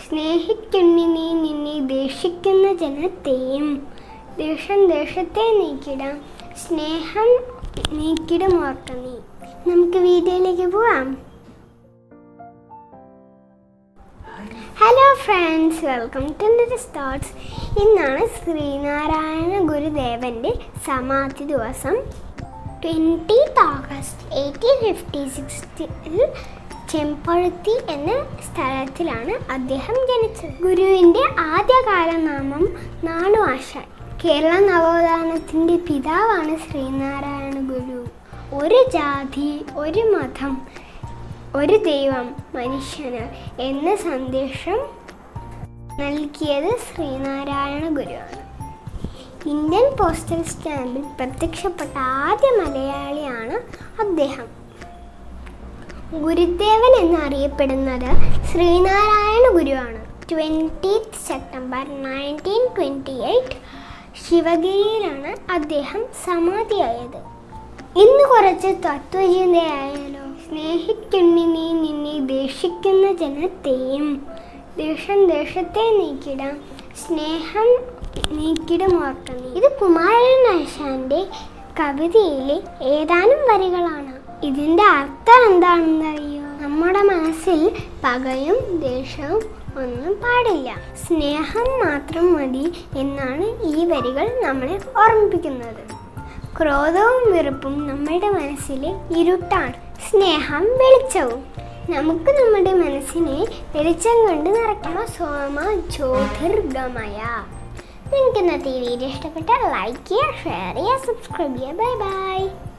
സ്നേഹിക്കുന്നി നീ നിന്നെ ദേഷിക്കുന്ന ജനത്തെയും ദേഷം ദേഷത്തെ നീക്കിടാം സ്നേഹം നീക്കിടും ഓർക്ക നീ നമുക്ക് വീഡിയോയിലേക്ക് പോവാം hello friends welcome to Litty's thoughts ഇന്നാണ് ശ്രീനാരായണ ഗുരുദേവൻ്റെ സമാധി ദിവസം ട്വൻറ്റീത്ത് ഓഗസ്റ്റ് എയ്റ്റീൻ ഫിഫ്റ്റി സിക്സിൽ ചെമ്പഴുത്തി എന്ന സ്ഥലത്തിലാണ് അദ്ദേഹം ജനിച്ചത് ഗുരുവിൻ്റെ ആദ്യകാല നാമം നാണു ആശാൻ കേരള നവോത്ഥാനത്തിൻ്റെ പിതാവാണ് ശ്രീനാരായണ ഗുരു ഒരു ജാതി ഒരു മതം ഒരു ദൈവം മനുഷ്യന് എന്ന സന്ദേശം നൽകിയത് ശ്രീനാരായണ ഗുരുവാണ് ഇന്ത്യൻ പോസ്റ്റൽ സ്റ്റാമ്പിൽ പ്രത്യക്ഷപ്പെട്ട ആദ്യ മലയാളിയാണ് അദ്ദേഹം ഗുരുദേവൻ എന്നറിയപ്പെടുന്നത് ശ്രീനാരായണ ഗുരുവാണ് twentieth September nineteen twenty eight ശിവഗിരിയിലാണ് അദ്ദേഹം സമാധിയായത് ഇന്ന് കുറച്ച് തത്വചിന്തയായാലോ സ്നേഹിക്കുന്നി നീ നിന്നെ ദേഷിക്കുന്ന ജനത്തെയും ദേഷം ദേഷത്തെ നീക്കിടാം സ്നേഹം നീക്കിടും ഓർക്ക നീ ഇത് കുമാരൻ ആശാന്റെ കവിതയിലെ ഏതാനും വരികളാണ് ഇതിന്റെ അർത്ഥം എന്താണെന്നറിയോ നമ്മുടെ മനസ്സിൽ പകയും ദേഷ്യവും ഒന്നും പാടില്ല സ്നേഹം മാത്രം മതി എന്നാണ് ഈ വരികൾ നമ്മളെ ഓർമ്മിപ്പിക്കുന്നത് ക്രോധവും വെറുപ്പും നമ്മുടെ മനസ്സിലെ ഇരുട്ടാണ് സ്നേഹം വെളിച്ചവും നമുക്ക് നമ്മുടെ മനസ്സിനെ വെളിച്ചം കൊണ്ട് നിറയ്ക്കണം സോമ ജ്യോതിർഗമയ നിങ്ങൾക്ക് ഇന്നത്തെ ഈ വീഡിയോ ഇഷ്ടപ്പെട്ടാൽ ലൈക്ക് ചെയ്യുക ഷെയർ ചെയ്യുക സബ്സ്ക്രൈബ് ചെയ്യുക ബൈ ബൈ